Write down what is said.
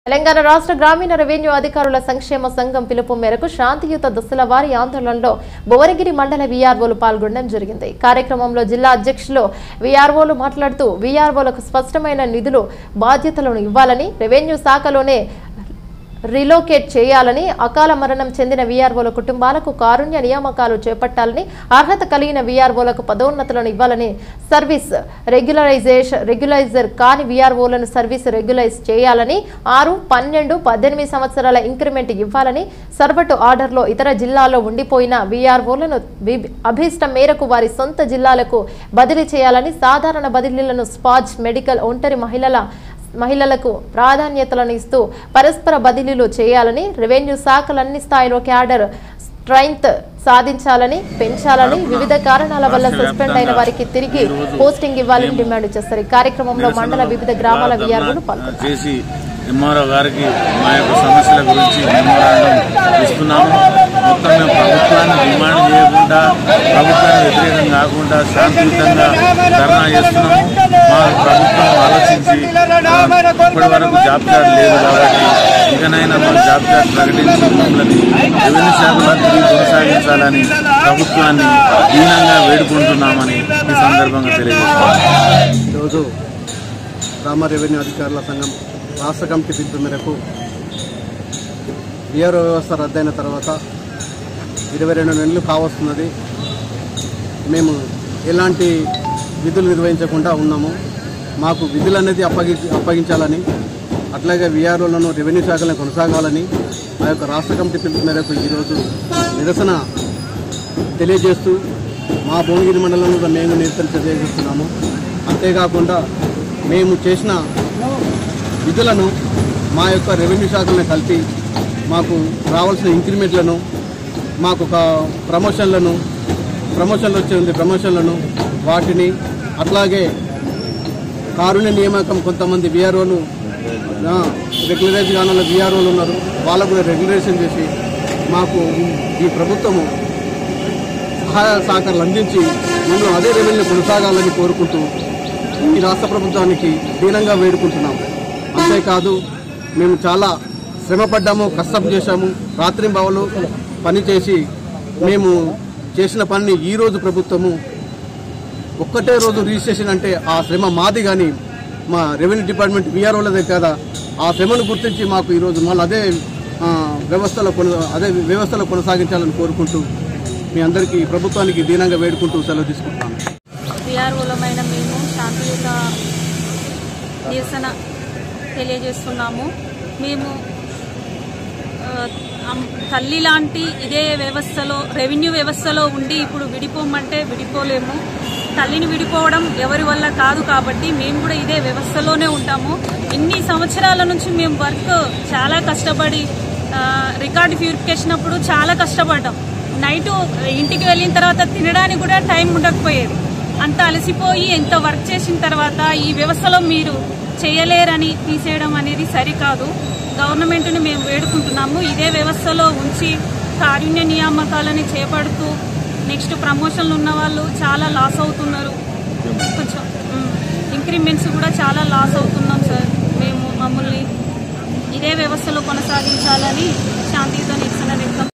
తెలంగాణ రాష్ట్ర గ్రామీణ రెవెన్యూ అధికారుల సంక్షేమ సంఘం పిలుపు మేరకు శాంతియుత దశల వారి ఆందోళనలో భువనగిరి మండల వీఆర్ఓలు పాల్గొనడం జరిగింది కార్యక్రమంలో జిల్లా అధ్యక్షులు వీఆర్ఓలు మాట్లాడుతూ వీఆర్ఓలకు స్పష్టమైన నిధులు బాధ్యతలను ఇవ్వాలని రెవెన్యూ శాఖలోనే రిలోకేట్ చేయాలని అకాల మరణం చెందిన వీఆర్ఓల కుటుంబాలకు కారుణ్య నియామకాలు చేపట్టాలని అర్హత కలిగిన వీఆర్ఓలకు పదోన్నతులను ఇవ్వాలని సర్వీస్ రెగ్యులరైజేషన్ రెగ్యులైజర్ కాని వీఆర్ఓలను సర్వీస్ రెగ్యులైజ్ చేయాలని ఆరు పన్నెండు పద్దెనిమిది సంవత్సరాల ఇంక్రిమెంట్ ఇవ్వాలని సర్వటు ఆర్డర్లో ఇతర జిల్లాల్లో ఉండిపోయిన వీఆర్ఓలను వి- అభీష్టం మేరకు వారి సొంత జిల్లాలకు బదిలీ చేయాలని సాధారణ బదిలీలను స్పాజ్ మెడికల్ ఒంటరి మహిళల మహిళలకు ప్రాధాన్యతలను ఇస్తూ పరస్పర బదిలీలు చేయాలని రెవెన్యూ శాఖలన్ని స్థాయిలో క్యాడర్ స్ట్రెంగ్త్ సాధించాలని పెంచాలని వివిధ కారణాల వల్ల సస్పెండ్ అయిన వారికి తిరిగి పోస్టింగ్ ఇవ్వాలని డిమాండ్ చేస్తారు ఈ కార్యక్రమంలో మండల వివిధ గ్రామాల విఆర్ఓలు పాల్గొన్నారు చేసి ఎంఆర్ఓ గారికి మా యొక్క సమస్యల గురించి మెమోరాండం ఇస్తున్నాము మొత్తం మేము ప్రభుత్వాన్ని డిమాండ్ చేయకుండా ప్రభుత్వానికి వ్యతిరేకం కాకుండా శాంతియుతంగా ధర్నా చేస్తున్నాము మా ప్రభుత్వం ఆలోచించి ఇప్పటి వరకు జాబ్ కార్డ్ లేదు కాబట్టి ఇకనైనా మా జాబ్ కార్డ్ ప్రకటించి మమ్మల్ని రెవెన్యూ శాఖలో తిరిగి కొనసాగించాలని ప్రభుత్వాన్ని దీనంగా వేడుకుంటున్నామని ఈ సందర్భంగా తెలియజేస్తున్నాం ఈరోజు గ్రామ రెవెన్యూ అధికారుల సంఘం రాష్ట్ర కమిటీ పిలుపు మేరకు విఆర్ఓ వ్యవస్థ రద్దయిన తర్వాత ఇరవై రెండు నెలలు కావస్తున్నది మేము ఎలాంటి విధులు నిర్వహించకుండా ఉన్నాము మాకు విధులు అనేది అప్పగి అప్పగించాలని అట్లాగే విఆర్ఓలను రెవెన్యూ శాఖలను కొనసాగాలని మా యొక్క రాష్ట్ర కమిటీ పిలుపు మేరకు ఈరోజు నిరసన తెలియజేస్తూ మా భువనగిరి మండలంలో కూడా మేము నిరసన తెలియజేస్తున్నాము అంతేకాకుండా మేము చేసిన విధులను మా యొక్క రెవెన్యూ శాఖలను కలిపి మాకు రావాల్సిన ఇంక్రిమెంట్లను మాకు ఒక ప్రమోషన్లను ప్రమోషన్లు వచ్చే ఉంది ప్రమోషన్లను వాటిని అట్లాగే కారుణ్య నియామకం కొంతమంది బీఆర్ఓలు రెగ్యులరైజ్ కాని బీఆర్ఓలు ఉన్నారు వాళ్ళకు కూడా రెగ్యులరేషన్ చేసి మాకు ఈ ప్రభుత్వము సహాయ సహకారాలు అందించి మేము అదే రెవెన్యూ కొనసాగాలని కోరుకుంటూ ఈ రాష్ట్ర ప్రభుత్వానికి దీనంగా వేడుకుంటున్నాము అంతేకాదు మేము చాలా శ్రమపడ్డాము కష్టం చేశాము రాత్రి బావలు పని చేసి మేము చేసిన పనిని ఈ రోజు ప్రభుత్వము ఒక్కటే రోజు రిజిస్ట్రేషన్ అంటే ఆ శ్రమ మాది కానీ మా రెవెన్యూ డిపార్ట్మెంట్ వీఆర్ఓల దగ్గర ఆ శ్రమను గుర్తించి మాకు ఈరోజు మళ్ళీ అదే ఆ, వ్యవస్థలో కొన అదే వ్యవస్థలో కొనసాగించాలని కోరుకుంటూ మీ అందరికీ ప్రభుత్వానికి దీనంగా వేడుకుంటూ సెలవు తీసుకుంటాను విఆర్ఓలమైన మేము శాంతియుత నిరసన తెలియజేస్తున్నాము మేము ఆ, అమ్- తల్లి లాంటి ఇదే వ్యవస్థలో రెవెన్యూ వ్యవస్థలో ఉండి ఇప్పుడు విడిపోమంటే విడిపోలేము తల్లిని విడిపోవడం ఎవరి వల్ల కాదు కాబట్టి మేము కూడా ఇదే వ్యవస్థలోనే ఉంటాము ఇన్ని సంవత్సరాల నుంచి మేము వర్క్ చాలా కష్టపడి ఆ, రికార్డు ప్యూరిఫికేషన్ అప్పుడు చాలా కష్టపడ్డాం నైట్ ఇంటికి వెళ్ళిన తర్వాత తినడానికి కూడా టైం ఉండకపోయేది అంత అలసిపోయి ఎంత వర్క్ చేసిన తర్వాత ఈ వ్యవస్థలో మీరు చేయలేరని తీసేయడం అనేది సరికాదు గవర్నమెంట్ని మేము వేడుకుంటున్నాము ఇదే వ్యవస్థలో ఉంచి కారుణ్య నియామకాలని చేపడుతూ నెక్స్ట్ ప్రమోషన్లు ఉన్న వాళ్ళు చాలా లాస్ అవుతున్నారు కొంచెం ఇంక్రిమెంట్స్ కూడా చాలా లాస్ అవుతున్నాం సార్ మేము మమ్మల్ని ఇదే వ్యవస్థలో కొనసాగించాలని శాంతియుత నిరసన వ్యక్తం